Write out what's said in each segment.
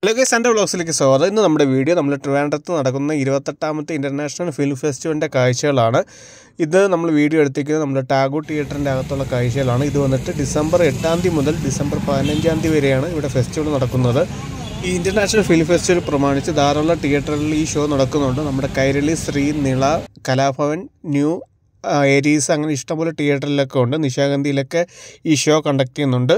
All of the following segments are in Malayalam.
ഹലോ ഗൈസ് എൻ്റെ വ്ളോഗ്സിലേക്ക് സ്വാഗതം ഇന്ന് നമ്മുടെ വീഡിയോ നമ്മൾ ട്രിവാൻഡ്രത്ത് നടക്കുന്ന ഇരുപത്തെട്ടാമത്തെ ഇൻ്റർനാഷണൽ ഫിലിം ഫെസ്റ്റിവലിൻ്റെ കാഴ്ചകളാണ് ഇത് നമ്മൾ വീഡിയോ എടുത്തിരിക്കുന്നത് നമ്മുടെ ടാഗോ തിയേറ്ററിൻ്റെ അകത്തുള്ള കാഴ്ചകളാണ് ഇത് വന്നിട്ട് ഡിസംബർ എട്ടാം തീയതി മുതൽ ഡിസംബർ പതിനഞ്ചാം തീയതി വരെയാണ് ഇവിടെ ഫെസ്റ്റിവൽ നടക്കുന്നത് ഈ ഇൻ്റർനാഷണൽ ഫിലിം ഫെസ്റ്റിവൽ പ്രമാണിച്ച് ധാരാളം തിയേറ്ററിൽ ഈ ഷോ നടക്കുന്നുണ്ട് നമ്മുടെ കൈരളി ശ്രീ നിള കലാഭവൻ ന്യൂ ആ, ഏരീസ് അങ്ങനെ ഇഷ്ടംപോലെ തിയേറ്ററിലൊക്കെ ഉണ്ട് നിശാഗന്ധിയിലൊക്കെ ഈ ഷോ കണ്ടക്ട് ചെയ്യുന്നുണ്ട്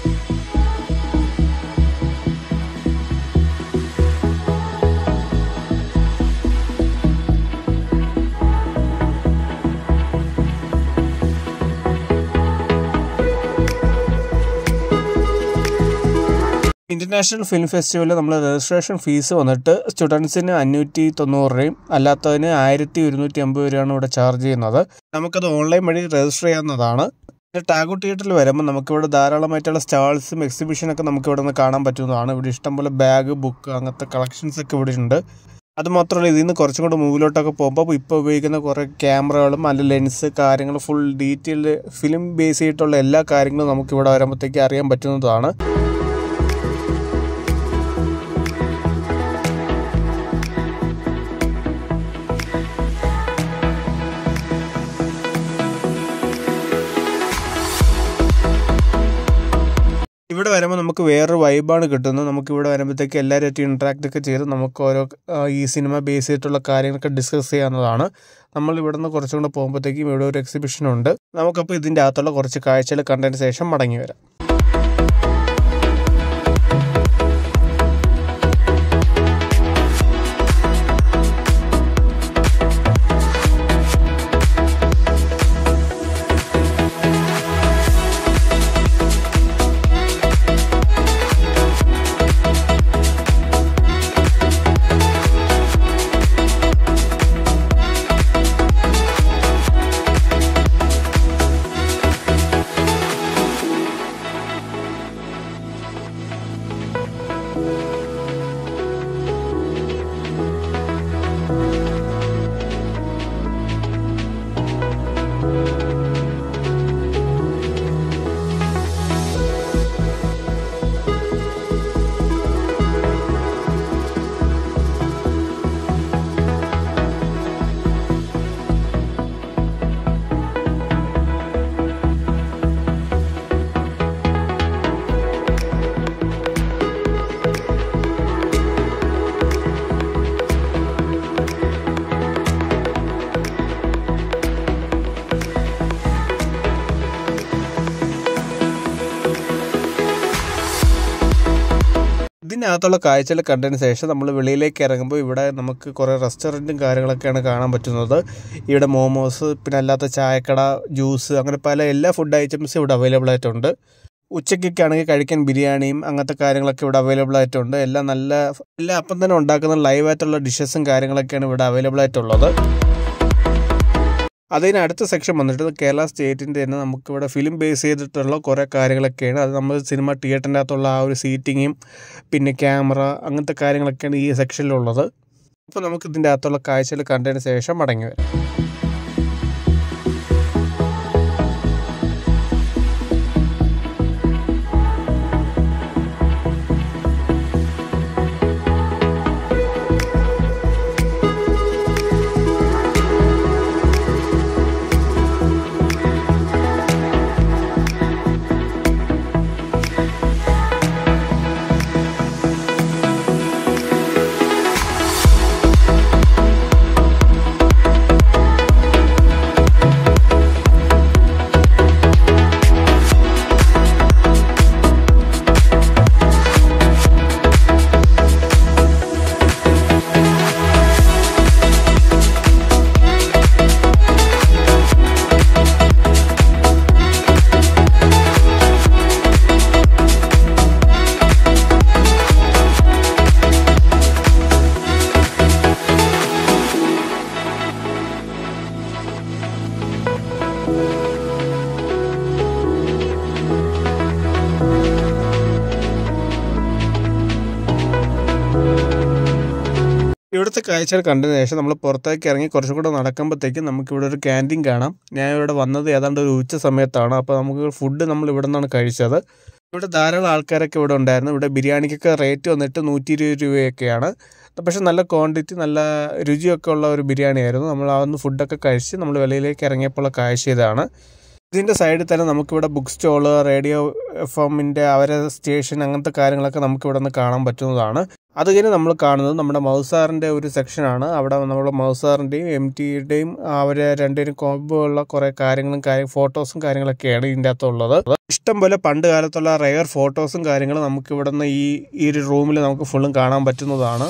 ഇന്റർനാഷണൽ ഫിലിം ഫെസ്റ്റിവലിൽ നമ്മൾ രജിസ്ട്രേഷൻ ഫീസ് വന്നിട്ട് സ്റ്റുഡൻസിന് അഞ്ഞൂറ്റി തൊണ്ണൂറ് രൂപയും അല്ലാത്തതിന് ആയിരത്തി ഒരുന്നൂറ്റി അമ്പത് രൂപയാണ് ഇവിടെ ചാർജ് ചെയ്യുന്നത് നമുക്കത് ഓൺലൈൻ വഴി രജിസ്റ്റർ ചെയ്യാവുന്നതാണ് പിന്നെ ടാഗോ തിയേറ്ററിൽ വരുമ്പോൾ നമുക്കിവിടെ ധാരാളമായിട്ടുള്ള സ്റ്റാൾസും എക്സിബിഷനൊക്കെ നമുക്ക് ഇവിടെ നിന്ന് കാണാൻ പറ്റുന്നതാണ് ഇവിടെ ഇഷ്ടംപോലെ ബാഗ് ബുക്ക് അങ്ങനത്തെ കളക്ഷൻസ് ഒക്കെ ഇവിടെ ഉണ്ട് അത് മാത്രമല്ല ഇതിൽ നിന്ന് കുറച്ചും കൂടെ മുമ്പിലോട്ടൊക്കെ പോകുമ്പോൾ ഇപ്പോൾ ഉപയോഗിക്കുന്ന കുറേ ക്യാമറകളും അല്ല ലെൻസ് കാര്യങ്ങൾ ഫുൾ ഡീറ്റെയിൽഡ് ഫിലിം ബേസ് ചെയ്തിട്ടുള്ള എല്ലാ കാര്യങ്ങളും നമുക്ക് ഇവിടെ വരുമ്പോഴത്തേക്ക് അറിയാൻ പറ്റുന്നതാണ് ഇവിടെ വരുമ്പോൾ നമുക്ക് വേറൊരു വൈബാണ് കിട്ടുന്നത് നമുക്ക് ഇവിടെ വരുമ്പോഴത്തേക്ക് എല്ലാവരുമായിട്ട് ഇൻട്രാക്ട് ഒക്കെ ചെയ്ത് നമുക്ക് ഓരോ ആ, ഈ സിനിമ ബേസ് ചെയ്തിട്ടുള്ള കാര്യങ്ങളൊക്കെ ഡിസ്കസ് ചെയ്യാവുന്നതാണ് നമ്മൾ ഇവിടെ നിന്ന് കുറച്ചും കൂടെ പോകുമ്പോഴത്തേക്കും ഇവിടെ ഒരു എക്സിബിഷൻ ഉണ്ട് നമുക്കപ്പോൾ ഇതിൻ്റെ അകത്തുള്ള കുറച്ച് കാഴ്ചകൾ കണ്ടതിന് ശേഷം മടങ്ങി വരാം ഇതിനകത്തുള്ള കാഴ്ചകൾ കണ്ടതിന് ശേഷം നമ്മൾ വെളിയിലേക്ക് ഇറങ്ങുമ്പോൾ ഇവിടെ നമുക്ക് കുറേ റെസ്റ്റോറൻറ്റും കാര്യങ്ങളൊക്കെയാണ് കാണാൻ പറ്റുന്നത് ഇവിടെ മോമോസ് പിന്നെ അല്ലാത്ത ചായക്കട ജ്യൂസ് അങ്ങനെ പല എല്ലാ ഫുഡ് ഐറ്റംസും ഇവിടെ അവൈലബിൾ ആയിട്ടുണ്ട് ഉച്ചയ്ക്കൊക്കെ ആണെങ്കിൽ കഴിക്കാൻ ബിരിയാണിയും അങ്ങനത്തെ കാര്യങ്ങളൊക്കെ ഇവിടെ അവൈലബിൾ ആയിട്ടുണ്ട് എല്ലാം നല്ല എല്ലാം അപ്പം തന്നെ ഉണ്ടാക്കുന്ന ലൈവായിട്ടുള്ള ഡിഷസും കാര്യങ്ങളൊക്കെയാണ് ഇവിടെ അവൈലബിൾ ആയിട്ടുള്ളത് അതിന് അടുത്ത സെക്ഷൻ വന്നിട്ട് കേരള സ്റ്റേറ്റിൻ്റെ തന്നെ നമുക്കിവിടെ ഫിലിം ബേസ് ചെയ്തിട്ടുള്ള കുറേ കാര്യങ്ങളൊക്കെയാണ് അത് നമ്മൾ സിനിമ തിയേറ്ററിൻ്റെ അകത്തുള്ള ആ ഒരു സീറ്റിങ്ങും പിന്നെ ക്യാമറ അങ്ങനത്തെ കാര്യങ്ങളൊക്കെയാണ് ഈ സെക്ഷനിലുള്ളത് അപ്പോൾ നമുക്ക് ഇതിൻ്റെ അകത്തുള്ള കാഴ്ചകൾ കണ്ടതിന് ശേഷം മടങ്ങി വരാം ഇവിടുത്തെ കാഴ്ചകൾ കണ്ടതിന് ശേഷം നമ്മൾ പുറത്തേക്ക് ഇറങ്ങി കുറച്ചും കൂടെ നടക്കുമ്പോഴത്തേക്കും നമുക്ക് ഇവിടെ ഒരു ക്യാൻറ്റീൻ കാണാം ഞാൻ ഇവിടെ വന്നത് ഏതാണ്ട് ഒരു ഉച്ച സമയത്താണ് അപ്പോൾ നമുക്ക് ഫുഡ് നമ്മൾ ഇവിടെ നിന്നാണ് കഴിച്ചത് ഇവിടെ ധാരാളം ആൾക്കാരൊക്കെ ഇവിടെ ഉണ്ടായിരുന്നു ഇവിടെ ബിരിയാണിക്കൊക്കെ റേറ്റ് വന്നിട്ട് നൂറ്റി ഇരുപത് രൂപയൊക്കെയാണ് പക്ഷെ നല്ല ക്വാണ്ടിറ്റി നല്ല രുചിയൊക്കെ ഉള്ള ഒരു ബിരിയാണി ആയിരുന്നു നമ്മൾ ആ ഒന്ന് ഫുഡൊക്കെ കഴിച്ച് നമ്മൾ വെളിയിലേക്ക് ഇറങ്ങിയപ്പോൾ കാഴ്ച ഇതാണ് ഇതിൻ്റെ സൈഡിൽ തന്നെ നമുക്കിവിടെ ബുക്ക് സ്റ്റോള് റേഡിയോ എഫ് എമ്മിൻ്റെ അവരെ സ്റ്റേഷൻ അങ്ങനത്തെ കാര്യങ്ങളൊക്കെ നമുക്ക് ഇവിടെ നിന്ന് കാണാൻ പറ്റുന്നതാണ് അത് കഴിഞ്ഞ് നമ്മൾ കാണുന്നത് നമ്മുടെ മൗസാറിൻ്റെ ഒരു സെക്ഷനാണ് അവിടെ നമ്മുടെ മൗസാറിൻ്റെയും എം ടിയുടെയും അവരെ രണ്ടുപേരും കോമ്പോ ഉള്ള കുറേ കാര്യങ്ങളും കാര്യം ഫോട്ടോസും കാര്യങ്ങളൊക്കെയാണ് ഇതിൻ്റെ അകത്തുള്ളത് ഇഷ്ടം പോലെ പണ്ട് കാലത്തുള്ള റെയർ ഫോട്ടോസും കാര്യങ്ങളും നമുക്ക് ഇവിടെ നിന്ന് ഈ ഈ ഒരു റൂമിൽ നമുക്ക് ഫുള്ളും കാണാൻ പറ്റുന്നതാണ്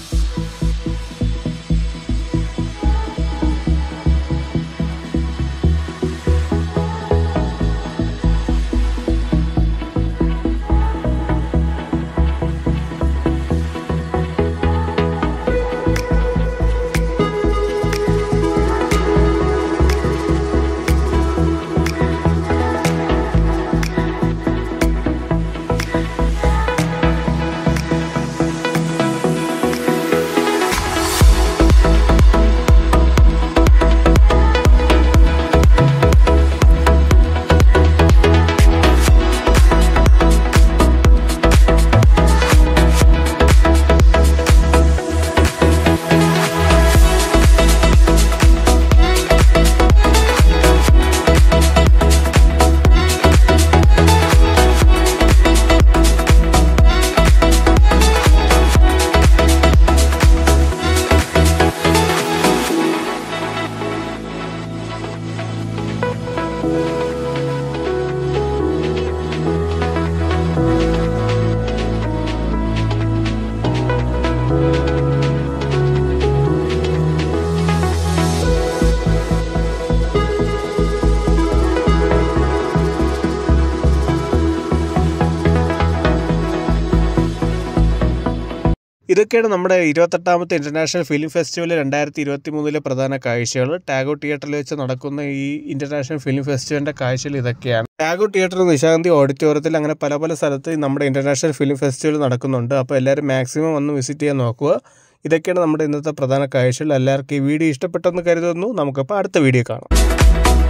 ഇതൊക്കെയാണ് നമ്മുടെ ഇരുപത്തെട്ടാമത്തെ ഇന്റർനാഷണൽ ഫിലിം ഫെസ്റ്റിവൽ രണ്ടായിരത്തി ഇരുപത്തി മൂന്നിലെ പ്രധാന കാഴ്ചകൾ ടാഗോ തിയേറ്ററിൽ വെച്ച് നടക്കുന്ന ഈ ഇന്റർനാഷണൽ ഫിലിം ഫെസ്റ്റിവലിന്റെ കാഴ്ചകൾ ഇതൊക്കെയാണ് ടാഗോ തിയേറ്റർ നിശാന്തി ഓഡിറ്റോറിയത്തിൽ അങ്ങനെ പല പല സ്ഥലത്ത് നമ്മുടെ ഇന്റർനാഷണൽ ഫിലിം ഫെസ്റ്റിവൽ നടക്കുന്നുണ്ട് അപ്പോൾ എല്ലാവരും മാക്സിമം വന്ന് വിസിറ്റ് ചെയ്യാൻ നോക്കുക ഇതൊക്കെയാണ് നമ്മുടെ ഇന്നത്തെ പ്രധാന കാഴ്ചകൾ എല്ലാവർക്കും ഈ വീഡിയോ ഇഷ്ടപ്പെട്ടെന്ന് കരുതുന്നു നമുക്കപ്പോൾ അടുത്ത വീഡിയോ കാണാം